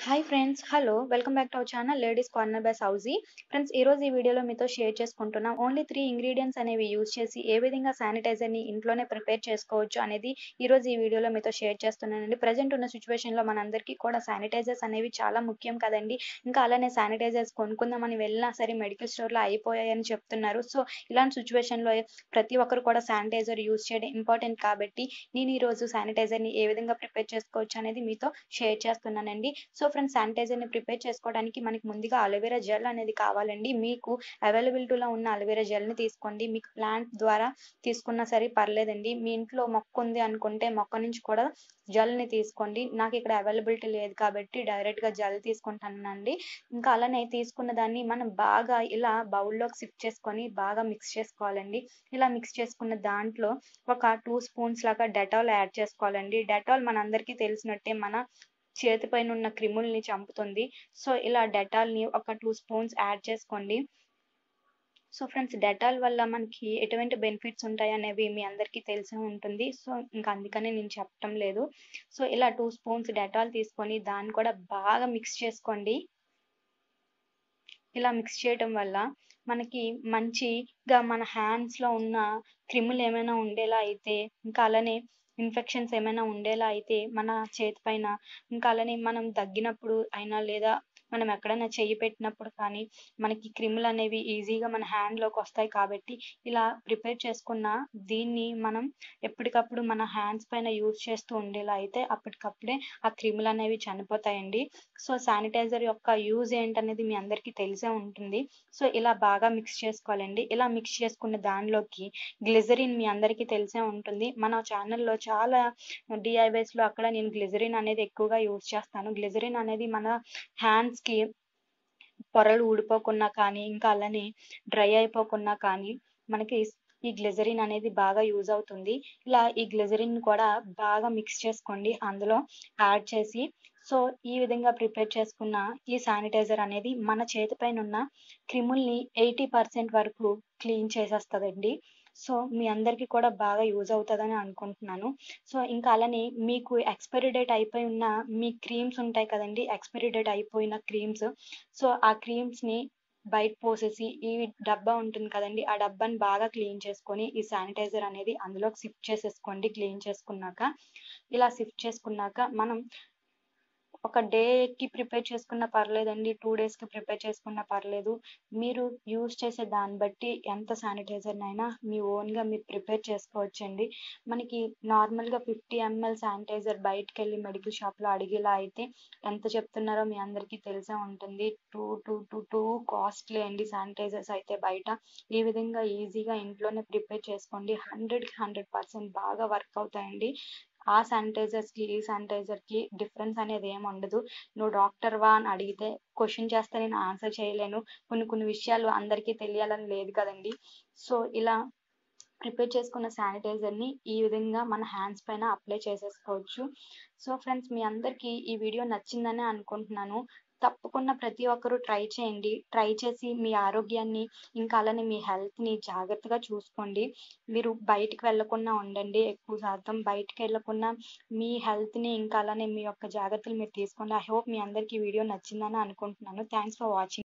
hi friends hello welcome back to our channel ladies corner by Souji friends ఈ రోజు ఈ వీడియోలో మీతో షేర్ చేసుకుంటున్నాం ఓన్లీ త్రీ ఇంగ్రీడియంట్స్ అనేవి యూజ్ చేసి ఏ విధంగా శానిటైజర్ని ఇంట్లోనే ప్రిపేర్ చేసుకోవచ్చు అనేది ఈ రోజు ఈ వీడియోలో మీతో షేర్ చేస్తున్నానండి ప్రజెంట్ ఉన్న సిచ్యువేషన్లో మనందరికీ కూడా శానిటైజర్స్ అనేవి చాలా ముఖ్యం కదండి ఇంకా అలానే శానిటైజర్స్ కొనుక్కుందామని వెళ్ళినా సరే మెడికల్ స్టోర్లో అయిపోయాయని చెప్తున్నారు సో ఇలాంటి సిచ్యువేషన్లో ప్రతి ఒక్కరు కూడా శానిటైజర్ యూజ్ చేయడం ఇంపార్టెంట్ కాబట్టి నేను ఈ రోజు శానిటైజర్ని ఏ విధంగా ప్రిపేర్ చేసుకోవచ్చు అనేది మీతో షేర్ చేస్తున్నానండి సో ఫ్రెండ్స్ శానిటైజర్ని ప్రిపేర్ చేసుకోవడానికి మనకి ముందుగా అలోవెరా జెల్ అనేది కావాలండి మీకు అవైలబిలిటీలో ఉన్న అలోవెరా జెల్ని తీసుకోండి మీకు ప్లాంట్ ద్వారా తీసుకున్నా సరే పర్లేదండి మీ ఇంట్లో మొక్క ఉంది అనుకుంటే మొక్క నుంచి కూడా జెల్ని తీసుకోండి నాకు ఇక్కడ అవైలబిలిటీ లేదు కాబట్టి డైరెక్ట్గా జెల్ తీసుకుంటానండి ఇంకా అలానే తీసుకున్న దాన్ని మనం బాగా ఇలా బౌల్లోకి సిప్ చేసుకొని బాగా మిక్స్ చేసుకోవాలండి ఇలా మిక్స్ చేసుకున్న దాంట్లో ఒక టూ స్పూన్స్ లాగా డెటాల్ యాడ్ చేసుకోవాలండి డెటాల్ మనందరికీ తెలిసినట్టే మన చేతిపైన ఉన్న క్రిముల్ని చంపుతుంది సో ఇలా డెటాల్ని ఒక టూ స్పూన్స్ యాడ్ చేసుకోండి సో ఫ్రెండ్స్ డెటాల్ వల్ల మనకి ఎటువంటి బెనిఫిట్స్ ఉంటాయి అనేవి మీ అందరికీ తెలిసే ఉంటుంది సో ఇంకా అందుకనే నేను చెప్పటం లేదు సో ఇలా టూ స్పూన్స్ డెటాల్ తీసుకొని దాన్ని కూడా బాగా మిక్స్ చేసుకోండి ఇలా మిక్స్ చేయటం వల్ల మనకి మంచిగా మన హ్యాండ్స్లో ఉన్న క్రిములు ఏమైనా ఉండేలా అయితే ఇంకా అలానే ఇన్ఫెక్షన్స్ ఏమైనా ఉండేలా అయితే మన చేతి పైన ఇంకా అలానే మనం దగ్గినప్పుడు అయినా లేదా మనం ఎక్కడైనా చెయ్యి పెట్టినప్పుడు కానీ మనకి క్రిములు అనేవి ఈజీగా మన హ్యాండ్లోకి వస్తాయి కాబట్టి ఇలా ప్రిపేర్ చేసుకున్న దీన్ని మనం ఎప్పటికప్పుడు మన హ్యాండ్స్ పైన యూజ్ చేస్తూ ఉండేలా అయితే అప్పటికప్పుడే ఆ క్రిములు అనేవి చనిపోతాయండి సో శానిటైజర్ యొక్క యూజ్ ఏంటనేది మీ అందరికీ తెలిసే ఉంటుంది సో ఇలా బాగా మిక్స్ చేసుకోవాలండి ఇలా మిక్స్ చేసుకున్న దానిలోకి గ్లిజరిన్ మీ అందరికీ తెలిసే ఉంటుంది మన ఛానల్లో చాలా డిఐవైస్లో అక్కడ నేను గ్లిజరిన్ అనేది ఎక్కువగా యూజ్ చేస్తాను గ్లిజరిన్ అనేది మన హ్యాండ్స్కి పొరలు ఊడిపోకున్నా కానీ ఇంకా అలానే డ్రై అయిపోకున్నా కానీ మనకి ఈ గ్లిజరిన్ అనేది బాగా యూజ్ అవుతుంది ఇలా ఈ గ్లిజరిన్ కూడా బాగా మిక్స్ చేసుకోండి అందులో యాడ్ చేసి సో ఈ విధంగా ప్రిపేర్ చేసుకున్న ఈ శానిటైజర్ అనేది మన చేతిపైన ఉన్న క్రిముల్ని ఎయిటీ పర్సెంట్ వరకు క్లీన్ చేసేస్తుందండి సో మీ అందరికీ కూడా బాగా యూజ్ అవుతుందని అనుకుంటున్నాను సో ఇంకా అలానే మీకు ఎక్స్పైరీ డేట్ అయిపోయి ఉన్న మీ క్రీమ్స్ ఉంటాయి కదండి ఎక్స్పైరీ డేట్ అయిపోయిన క్రీమ్స్ సో ఆ క్రీమ్స్ని బయట పోసేసి ఈ డబ్బా ఉంటుంది కదండి ఆ డబ్బాని బాగా క్లీన్ చేసుకొని ఈ శానిటైజర్ అనేది అందులోకి సిఫ్ట్ చేసేసుకోండి క్లీన్ చేసుకున్నాక ఇలా సిఫ్ట్ చేసుకున్నాక మనం ఒక డేకి ప్రిపేర్ చేసుకున్న పర్లేదండి టూ డేస్కి ప్రిపేర్ చేసుకున్న పర్లేదు మీరు యూజ్ చేసే దాన్ని బట్టి ఎంత శానిటైజర్నైనా మీ ఓన్గా మీరు ప్రిపేర్ చేసుకోవచ్చండి మనకి నార్మల్గా ఫిఫ్టీ ఎంఎల్ శానిటైజర్ బయటకు వెళ్ళి మెడికల్ షాప్లో అడిగేలా అయితే ఎంత చెప్తున్నారో మీ అందరికీ తెలిసే ఉంటుంది too too too too costly అండి శానిటైజర్స్ అయితే బయట ఈ విధంగా ఈజీగా ఇంట్లోనే ప్రిపేర్ చేసుకోండి హండ్రెడ్కి హండ్రెడ్ పర్సెంట్ బాగా వర్క్ అవుతాయండి ఆ శానిటైజర్స్కి ఈ శానిటైజర్కి డిఫరెన్స్ అనేది ఏమి ఉండదు నువ్వు డాక్టర్ వా అని అడిగితే క్వశ్చన్ చేస్తే నేను ఆన్సర్ చేయలేను కొన్ని కొన్ని విషయాలు అందరికీ తెలియాలని లేదు కదండి సో ఇలా ప్రిపేర్ చేసుకున్న శానిటైజర్ని ఈ విధంగా మన హ్యాండ్స్ పైన అప్లై చేసేసుకోవచ్చు సో ఫ్రెండ్స్ మీ అందరికీ ఈ వీడియో నచ్చిందని అనుకుంటున్నాను తప్పకుండా ప్రతి ఒక్కరూ ట్రై చేయండి ట్రై చేసి మీ ఆరోగ్యాన్ని ఇంకా అలానే మీ హెల్త్ని జాగ్రత్తగా చూసుకోండి మీరు బయటికి వెళ్ళకుండా ఉండండి ఎక్కువ శాతం బయటికి వెళ్ళకుండా మీ హెల్త్ని ఇంకా అలానే మీ యొక్క జాగ్రత్తలు మీరు తీసుకోండి ఐ హోప్ మీ అందరికీ వీడియో నచ్చిందని అనుకుంటున్నాను థ్యాంక్స్ ఫర్ వాచింగ్